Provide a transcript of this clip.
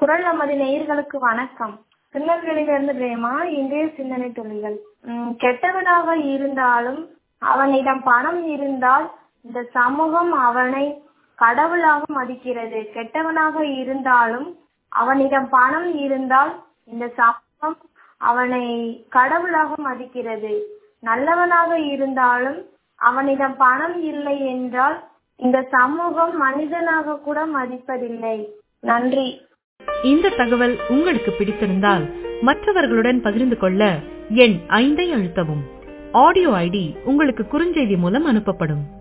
குரல் நமது நேயர்களுக்கு வணக்கம் திருநெல்வேலியிலிருந்து பிரேமா இன்றைய சிந்தனை துளிகள் உம் கெட்டவனாக இருந்தாலும் அவனிடம் பணம் இருந்தால் இந்த சமூகம் அவனை கடவுளாக மதிக்கிறது கெட்டவனாக இருந்தாலும் அவனிடம் பணம் இருந்தால் இந்த சமூகம் அவனை கடவுளாக மதிக்கிறது நல்லவனாக இருந்தாலும் அவனிடம் பணம் இல்லை என்றால் இந்த சமூகம் மனிதனாக கூட மதிப்பதில்லை நன்றி இந்த தகவல் உங்களுக்கு பிடித்திருந்தால் மற்றவர்களுடன் பகிர்ந்து கொள்ள எண் ஐந்தை அழுத்தவும் ஆடியோ ஐடி உங்களுக்கு குறுஞ்செய்தி மூலம் அனுப்பப்படும்